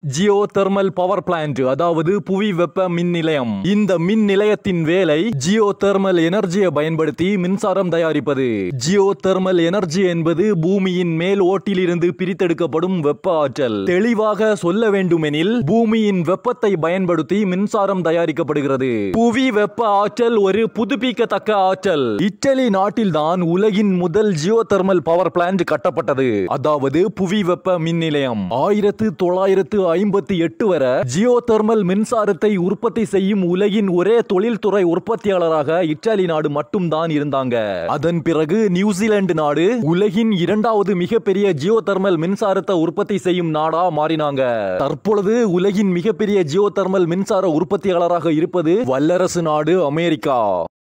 Jio thermal power plant அதாவது புவி வெப்ப மின் நிலையம் இந்த மின் நிலையத்தின் வேலை ஜியோ தெர்மல் எனர்ஜியை பயன்படுத்தி மின்சாரம் தயாரிப்பது ஜியோ தெர்மல் எனர்ஜி என்பது பூமியின் மேல் ஓட்டிலிருந்து பிரித்தெடுக்கப்படும் வெப்ப ஆற்றல் தெளிவாக சொல்ல வேண்டுமெனில் பூமியின் வெப்பத்தை பயன்படுத்தி மின்சாரம் தயாரிக்கப்படுகிறது புவி வெப்ப ஆற்றல் ஒரு புதுப்பிக்கத்தக்க ஆற்றல் இட்டலி நாட்டில்தான் உலகின் முதல் ஜியோ தெர்மல் பவர் பிளான்ட் கட்டப்பட்டது அதாவது புவி வெப்ப மின் நிலையம் ஆயிரத்து தொள்ளாயிரத்து ஐம்பத்தி எட்டு வரை ஜியோ தெர்மல் மின்சாரத்தை உற்பத்தி செய்யும் உலகின் ஒரே தொழில்துறை உற்பத்தியாளராக இத்தாலி நாடு மட்டும்தான் இருந்தாங்க அதன் பிறகு நியூசிலாந்து நாடு உலகின் இரண்டாவது மிகப்பெரிய ஜியோ தெர்மல் மின்சாரத்தை உற்பத்தி செய்யும் நாடா மாறினாங்க தற்பொழுது உலகின் மிகப்பெரிய ஜியோ தெர்மல் மின்சார உற்பத்தியாளராக இருப்பது வல்லரசு நாடு அமெரிக்கா